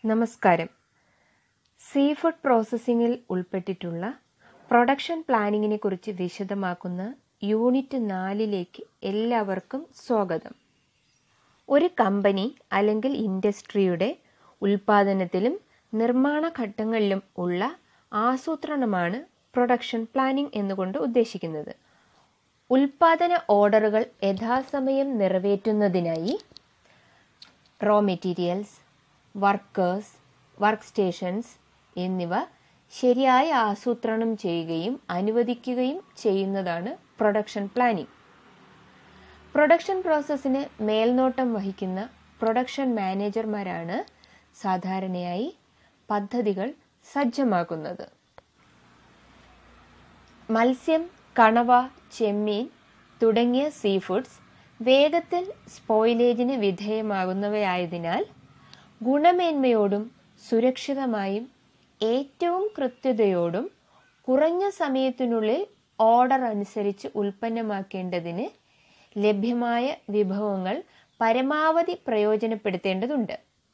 നമസ്കാരം sea food പ്രോസസ്സിംഗിൽ ഉൾപ്പെട്ടിട്ടുള്ള production പ്ലാനിങ്ങിനെ കുറിച്ച് വിശദമാക്കുന്ന യൂണിറ്റ് നാലിലേക്ക് എല്ലാവർക്കും സ്വാഗതം ഒരു കമ്പനി അല്ലെങ്കിൽ ഇൻഡസ്ട്രിയുടെ ഉൽപാദനത്തിലും നിർമ്മാണ ഘട്ടങ്ങളിലും ഉള്ള ആസൂത്രണമാണ് പ്രൊഡക്ഷൻ പ്ലാനിംഗ് എന്നുകൊണ്ട് ഉദ്ദേശിക്കുന്നത് ഉൽപാദന ഓർഡറുകൾ യഥാസമയം നിറവേറ്റുന്നതിനായി raw materials workers work stations എന്നിവ ശരിയായ ആസൂത്രണം ചെയ്യുകയും അനുവദിക്കുകയും ചെയ്യുന്നതാണ് പ്രൊഡക്ഷൻ പ്ലാനിംഗ് പ്രൊഡക്ഷൻ പ്രോസസ്സിന് മേൽനോട്ടം വഹിക്കുന്ന പ്രൊഡക്ഷൻ മാനേജർമാരാണ് സാധാരണയായി പദ്ധതികൾ സജ്ജമാക്കുന്നത് മത്സ്യം കണവ ചെമ്മീൻ തുടങ്ങിയ സീ ഫുഡ്സ് വേഗത്തിൽ സ്പോയിലേജിന് വിധേയമാകുന്നവയായതിനാൽ ഗുണമേന്മയോടും സുരക്ഷിതമായും ഏറ്റവും കൃത്യതയോടും കുറഞ്ഞ സമയത്തിനുള്ളിൽ ഓർഡർ അനുസരിച്ച് ഉൽപ്പന്നമാക്കേണ്ടതിന് ലഭ്യമായ വിഭവങ്ങൾ പരമാവധി പ്രയോജനപ്പെടുത്തേണ്ടതുണ്ട്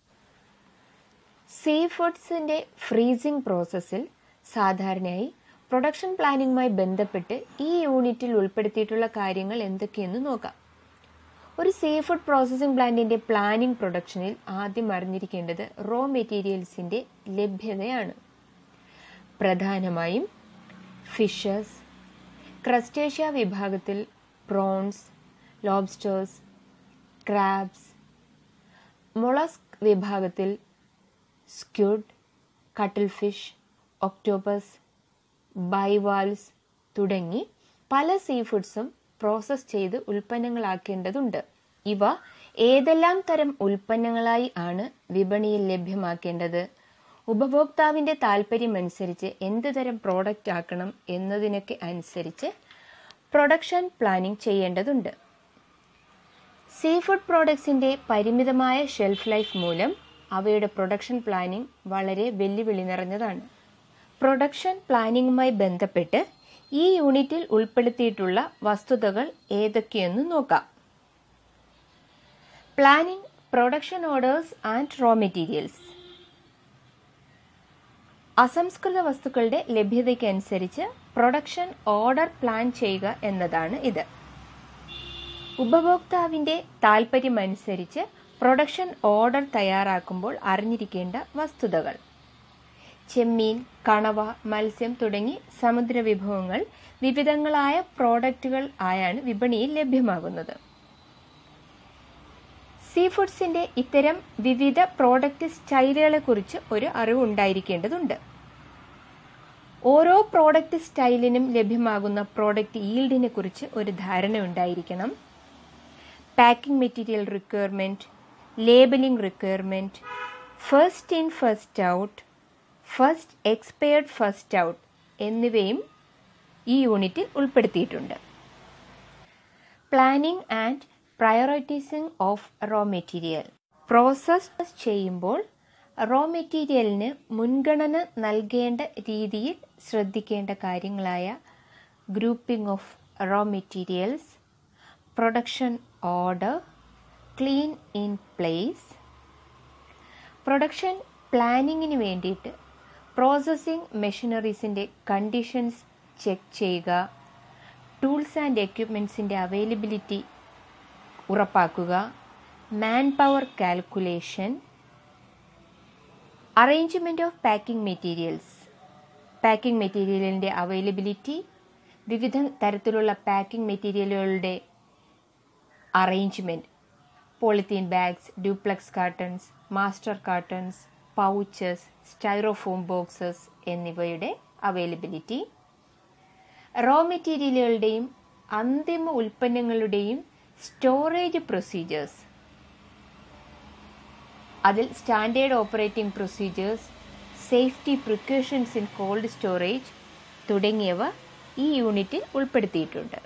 സീ ഫുഡ്സിൻ്റെ ഫ്രീസിംഗ് പ്രോസസ്സിൽ സാധാരണയായി പ്രൊഡക്ഷൻ പ്ലാനിങ്ങുമായി ബന്ധപ്പെട്ട് ഈ യൂണിറ്റിൽ ഉൾപ്പെടുത്തിയിട്ടുള്ള കാര്യങ്ങൾ എന്തൊക്കെയെന്ന് നോക്കാം ഒരു സീ ഫുഡ് പ്രോസസ്സിംഗ് പ്ലാന്റിന്റെ പ്ലാനിംഗ് പ്രൊഡക്ഷനിൽ ആദ്യം അറിഞ്ഞിരിക്കേണ്ടത് റോ മെറ്റീരിയൽസിന്റെ ലഭ്യതയാണ് പ്രധാനമായും ഫിഷസ് ക്രസ്റ്റേഷ്യ വിഭാഗത്തിൽ പ്രോൺസ് ലോബ്സ്റ്റേഴ്സ് ക്രാബ്സ് മൊളസ്ക് വിഭാഗത്തിൽ squid cuttlefish octopus bivalves തുടങ്ങി പല സീ ഫുഡ്സും പ്രോസസ് ചെയ്ത് ഉൽപ്പന്നങ്ങളാക്കേണ്ടതുണ്ട് ഇവ ഏതെല്ലാം തരം ഉൽപ്പന്നങ്ങളായി ആണ് വിപണിയിൽ ലഭ്യമാക്കേണ്ടത് ഉപഭോക്താവിന്റെ താല്പര്യമനുസരിച്ച് എന്ത് തരം പ്രോഡക്റ്റ് ആക്കണം എന്നതിനൊക്കെ അനുസരിച്ച് പ്രൊഡക്ഷൻ പ്ലാനിംഗ് ചെയ്യേണ്ടതുണ്ട് സീ ഫുഡ് പ്രോഡക്ട്സിന്റെ പരിമിതമായ ഷെൽഫ് ലൈഫ് മൂലം അവയുടെ പ്രൊഡക്ഷൻ പ്ലാനിംഗ് വളരെ വെല്ലുവിളി നിറഞ്ഞതാണ് പ്രൊഡക്ഷൻ പ്ലാനിങ്ങുമായി ബന്ധപ്പെട്ട് ഈ യൂണിറ്റിൽ ഉൾപ്പെടുത്തിയിട്ടുള്ള വസ്തുതകൾ ഏതൊക്കെയെന്ന് നോക്കാം planning production orders and raw materials അസംസ്കൃത വസ്തുക്കളുടെ ലഭ്യതയ്ക്കനുസരിച്ച് പ്രൊഡക്ഷൻ ഓർഡർ പ്ലാൻ ചെയ്യുക എന്നതാണ് ഇത് ഉപഭോക്താവിന്റെ താൽപ്പര്യമനുസരിച്ച് പ്രൊഡക്ഷൻ ഓർഡർ തയ്യാറാക്കുമ്പോൾ അറിഞ്ഞിരിക്കേണ്ട വസ്തുതകൾ ചെമ്മീൻ കണവ മത്സ്യം തുടങ്ങി സമുദ്ര വിഭവങ്ങൾ വിവിധങ്ങളായ പ്രോഡക്റ്റുകൾ ആയാണ് വിപണിയിൽ ലഭ്യമാകുന്നത് സീ ഫുഡ്സിന്റെ ഇത്തരം വിവിധ പ്രോഡക്റ്റ് സ്റ്റൈലുകളെ കുറിച്ച് ഒരു അറിവ് ഉണ്ടായിരിക്കേണ്ടതുണ്ട് ഓരോ പ്രോഡക്റ്റ് സ്റ്റൈലിനും ലഭ്യമാകുന്ന പ്രോഡക്റ്റ് ഈൽഡിനെ കുറിച്ച് ഒരു ധാരണ ഉണ്ടായിരിക്കണം packing material requirement labelling requirement first in first out first expired first out എന്നിവയും ഈ യൂണിറ്റിൽ ഉൾപ്പെടുത്തിയിട്ടുണ്ട് planning and prioritising of raw material process ചെയ്യുമ്പോൾ റോ മെറ്റീരിയലിന് മുൻഗണന നൽകേണ്ട രീതിയിൽ ശ്രദ്ധിക്കേണ്ട കാര്യങ്ങളായ grouping of raw materials production order clean in place production പ്ലാനിങ്ങിന് വേണ്ടിയിട്ട് പ്രോസസ്സിംഗ് മെഷീനറീസിൻ്റെ കണ്ടീഷൻസ് ചെക്ക് ചെയ്യുക ടൂൾസ് ആൻഡ് എക്യുപ്മെൻറ്റ്സിൻ്റെ അവൈലബിലിറ്റി ഉറപ്പാക്കുക manpower calculation arrangement of packing materials packing മെറ്റീരിയലിൻ്റെ അവൈലബിലിറ്റി വിവിധ തരത്തിലുള്ള പാക്കിംഗ് മെറ്റീരിയലുകളുടെ arrangement polythene bags duplex cartons master cartons pouches styrofoam boxes എന്നിവയുടെ അവൈലബിലിറ്റി റോ മെറ്റീരിയലുകളുടെയും അന്തിമ ഉൽപ്പന്നങ്ങളുടെയും സ്റ്റോറേജ് പ്രൊസീജിയേഴ്സ് അതിൽ standard operating procedures safety precautions in cold storage തുടങ്ങിയവ ഈ യൂണിറ്റിൽ ഉൾപ്പെടുത്തിയിട്ടുണ്ട്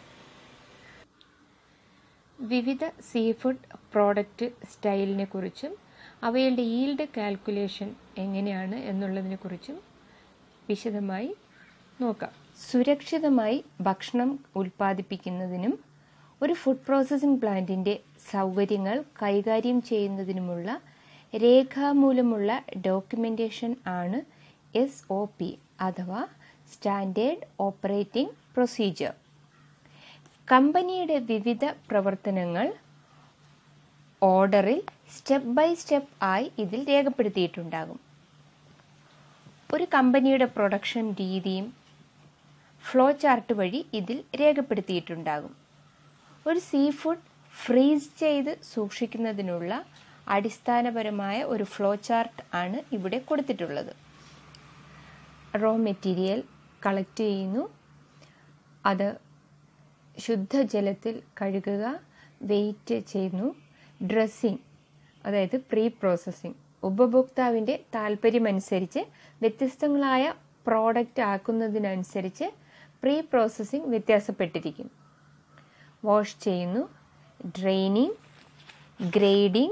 വിവിധ സീ ഫുഡ് പ്രോഡക്റ്റ് സ്റ്റൈലിനെ കുറിച്ചും അവയുടെ ഈൽഡ് കാൽക്കുലേഷൻ എങ്ങനെയാണ് എന്നുള്ളതിനെക്കുറിച്ചും വിശദമായി നോക്കാം സുരക്ഷിതമായി ഭക്ഷണം ഉൽപ്പാദിപ്പിക്കുന്നതിനും ഒരു ഫുഡ് പ്രോസസ്സിംഗ് പ്ലാന്റിൻ്റെ സൗകര്യങ്ങൾ കൈകാര്യം ചെയ്യുന്നതിനുമുള്ള രേഖാമൂലമുള്ള ഡോക്യുമെൻറ്റേഷൻ ആണ് എസ് ഒ പി അഥവാ സ്റ്റാൻഡേർഡ് ഓപ്പറേറ്റിംഗ് പ്രൊസീജിയർ കമ്പനിയുടെ വിവിധ പ്രവർത്തനങ്ങൾ ഓർഡറിൽ സ്റ്റെപ്പ് ബൈ സ്റ്റെപ്പ് ആയി ഇതിൽ രേഖപ്പെടുത്തിയിട്ടുണ്ടാകും ഒരു കമ്പനിയുടെ പ്രൊഡക്ഷൻ രീതിയും ഫ്ലോ ചാർട്ട് വഴി ഇതിൽ രേഖപ്പെടുത്തിയിട്ടുണ്ടാകും ഒരു സീ ഫുഡ് ഫ്രീസ് ചെയ്ത് സൂക്ഷിക്കുന്നതിനുള്ള അടിസ്ഥാനപരമായ ഒരു ഫ്ലോ ചാർട്ട് ആണ് ഇവിടെ കൊടുത്തിട്ടുള്ളത് റോ മെറ്റീരിയൽ കളക്ട് ചെയ്യുന്നു അത് ശുദ്ധജലത്തിൽ കഴുകുക വെയിറ്റ് ചെയ്യുന്നു ഡ്രസ്സിങ് അതായത് പ്രീ പ്രോസസ്സിംഗ് ഉപഭോക്താവിൻ്റെ താല്പര്യമനുസരിച്ച് വ്യത്യസ്തങ്ങളായ പ്രോഡക്റ്റ് ആക്കുന്നതിനനുസരിച്ച് പ്രീ പ്രോസസ്സിംഗ് വ്യത്യാസപ്പെട്ടിരിക്കും വാഷ് ചെയ്യുന്നു draining grading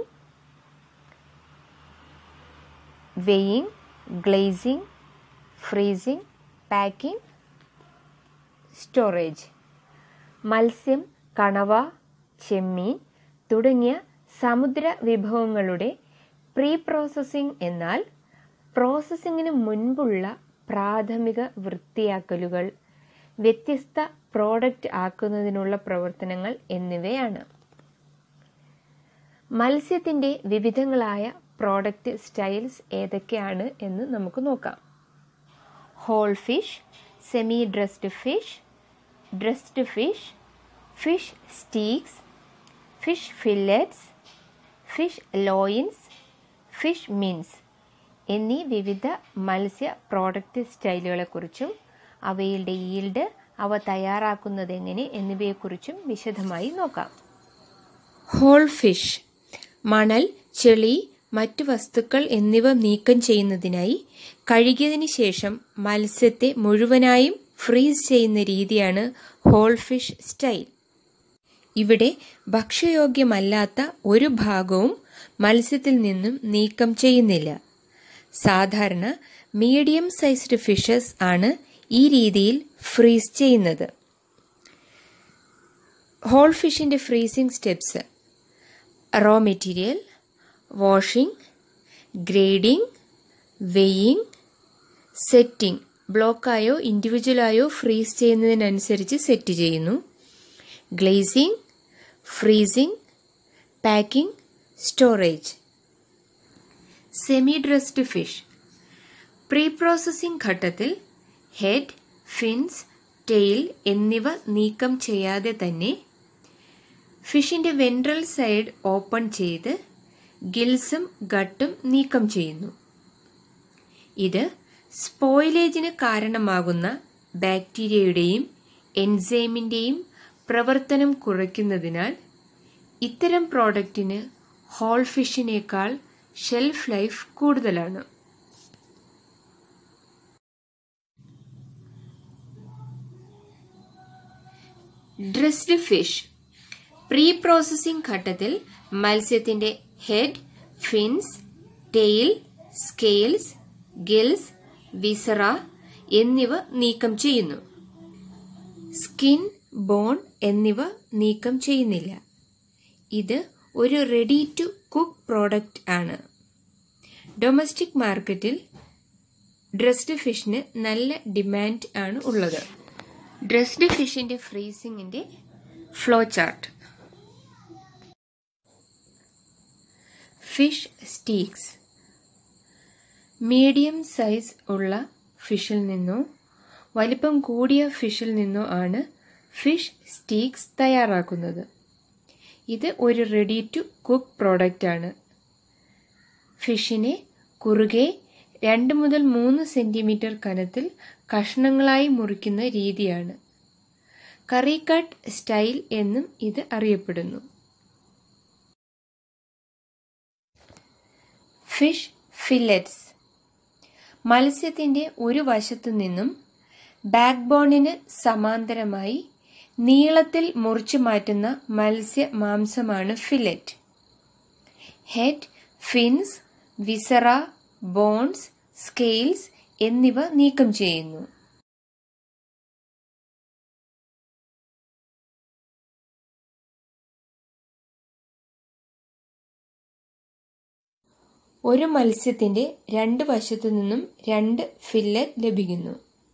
weighing glazing freezing packing storage മത്സ്യം കണവ ചെമ്മീൻ തുടങ്ങിയ സമുദ്ര വിഭവങ്ങളുടെ പ്രീ പ്രോസസ്സിംഗ് എന്നാൽ പ്രോസസ്സിങ്ങിന് മുൻപുള്ള പ്രാഥമിക വൃത്തിയാക്കലുകൾ വ്യത്യസ്ത പ്രോഡക്റ്റ് ആക്കുന്നതിനുള്ള പ്രവർത്തനങ്ങൾ എന്നിവയാണ് മത്സ്യത്തിൻ്റെ വിവിധങ്ങളായ പ്രോഡക്റ്റ് സ്റ്റൈൽസ് ഏതൊക്കെയാണ് എന്ന് നമുക്ക് നോക്കാം whole fish semi dressed fish dressed fish fish steaks fish fillets fish loins fish mince എന്നീ വിവിധ മത്സ്യ പ്രോഡക്റ്റ് സ്റ്റൈലുകളെക്കുറിച്ചും അവയുടെ ഈൽഡ് അവ തയ്യാറാക്കുന്നത് എങ്ങനെ എന്നിവയെക്കുറിച്ചും വിശദമായി നോക്കാം ഹോൾ ഫിഷ് മണൽ ചെളി മറ്റു വസ്തുക്കൾ എന്നിവ നീക്കം ചെയ്യുന്നതിനായി കഴുകിയതിന് ശേഷം മത്സ്യത്തെ മുഴുവനായും ഫ്രീസ് ചെയ്യുന്ന രീതിയാണ് ഹോൾ ഫിഷ് സ്റ്റൈൽ ഇവിടെ ഭക്ഷ്യയോഗ്യമല്ലാത്ത ഒരു ഭാഗവും മത്സ്യത്തിൽ നിന്നും നീക്കം ചെയ്യുന്നില്ല സാധാരണ മീഡിയം സൈസ്ഡ് ഫിഷസ് ആണ് ഈ രീതിയിൽ ഫ്രീസ് ചെയ്യുന്നത് ഹോൾ ഫിഷിൻ്റെ freezing steps raw material washing grading weighing setting ബ്ലോക്കായോ ഇൻഡിവിജ്വലായോ ഫ്രീസ് ചെയ്യുന്നതിനനുസരിച്ച് സെറ്റ് ചെയ്യുന്നു glazing freezing packing storage semi dressed fish pre processing ഘട്ടത്തിൽ ഹെഡ് ഫിൻസ് ടെയിൽ എന്നിവ നീക്കം ചെയ്യാതെ തന്നെ ഫിഷിൻ്റെ വെൻട്രൽ സൈഡ് ഓപ്പൺ ചെയ്ത് ഗിൽസും ഗട്ടും നീക്കം ചെയ്യുന്നു ഇത് സ്പോയിലേജിന് കാരണമാകുന്ന ബാക്ടീരിയയുടെയും എൻസൈമിൻ്റെയും പ്രവർത്തനം കുറയ്ക്കുന്നതിനാൽ ഇത്തരം പ്രോഡക്റ്റിന് ഹോൾ ഫിഷിനേക്കാൾ ഷെൽഫ് ലൈഫ് കൂടുതലാണ് ഡ്രസ്ഡ് ഫിഷ് പ്രീ പ്രോസസ്സിംഗ് ഘട്ടത്തിൽ മത്സ്യത്തിന്റെ head fins tail scales gills viscera എന്നിവ നീക്കം ചെയ്യുന്നു സ്കിൻ ബോൺ എന്നിവ നീക്കം ചെയ്യുന്നില്ല ഇത് ഒരു റെഡി ടു കുക്ക് പ്രോഡക്റ്റ് ആണ് ഡൊമസ്റ്റിക് മാർക്കറ്റിൽ ഡ്രസ്ഡ് ഫിഷിന് നല്ല ഡിമാൻഡ് ആണ് ഉള്ളത് ഡ്രസ്ഡ് ഫിഷിൻ്റെ ഫ്രീസിങ്ങിൻ്റെ flow chart fish steaks medium size ഉള്ള ഫിഷിൽ നിന്നോ വലിപ്പം കൂടിയ ഫിഷിൽ നിന്നോ ആണ് ഫിഷ് സ്റ്റീക്സ് തയ്യാറാക്കുന്നത് ഇത് ഒരു റെഡി ടു കുക്ക് പ്രോഡക്റ്റ് ആണ് ഫിഷിനെ കുറുകെ രണ്ട് മുതൽ മൂന്ന് സെൻറ്റിമീറ്റർ കനത്തിൽ കഷ്ണങ്ങളായി മുറിക്കുന്ന രീതിയാണ് കറി കട്ട് സ്റ്റൈൽ എന്നും ഇത് അറിയപ്പെടുന്നു ഫിഷ് ഫില്ലറ്റ്സ് മത്സ്യത്തിൻ്റെ ഒരു വശത്തു നിന്നും ബാക്ക് ബോണിന് സമാന്തരമായി നീളത്തിൽ മുറിച്ചു മാറ്റുന്ന മത്സ്യ മാംസമാണ് fillet head fins viscera bones scales എന്നിവ നീക്കം ചെയ്യുന്നു ഒരു മത്സ്യത്തിന്റെ രണ്ട് വശത്തു നിന്നും രണ്ട് ഫില്ലറ്റ് ലഭിക്കുന്നു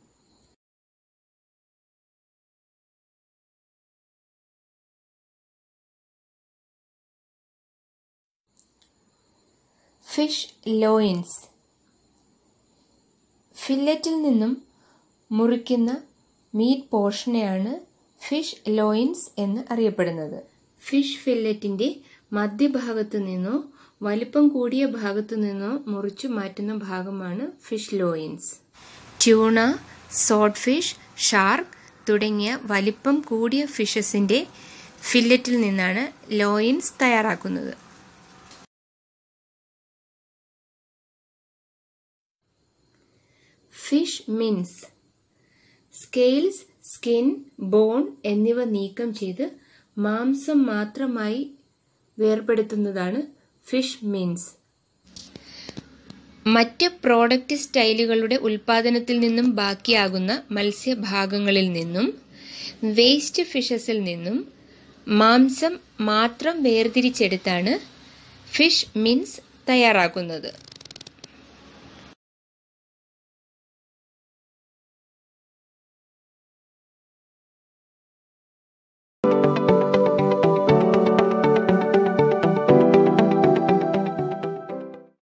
ഫിഷ് ലോയിൻസ് ഫില്ലറ്റിൽ നിന്നും മുറിക്കുന്ന മീറ്റ് പോർഷനെയാണ് ഫിഷ് ലോയിൻസ് എന്ന് അറിയപ്പെടുന്നത് ഫിഷ് ഫില്ലറ്റിന്റെ മധ്യഭാഗത്തു നിന്നോ വലിപ്പം കൂടിയ ഭാഗത്തു നിന്നോ മുറിച്ചു മാറ്റുന്ന ഭാഗമാണ് fish loins tuna swordfish shark തുടങ്ങിയ വലിപ്പം കൂടിയ ഫിഷസിന്റെ ഫില്ലറ്റിൽ നിന്നാണ് ലോയിൻസ് തയ്യാറാക്കുന്നത് fish mince scales skin bone എന്നിവ നീക്കം ചെയ്ത് മാംസം മാത്രമായി വേർപെടുത്തുന്നതാണ് ഫിഷ് മിൻസ് മറ്റ് പ്രോഡക്റ്റ് സ്റ്റൈലുകളുടെ ഉൽപാദനത്തിൽ നിന്നും ബാക്കിയാകുന്ന മത്സ്യഭാഗങ്ങളിൽ നിന്നും വേസ്റ്റ് ഫിഷസിൽ നിന്നും മാംസം മാത്രം വേർതിരിച്ചെടുത്താണ് ഫിഷ് മിൻസ് തയ്യാറാക്കുന്നത്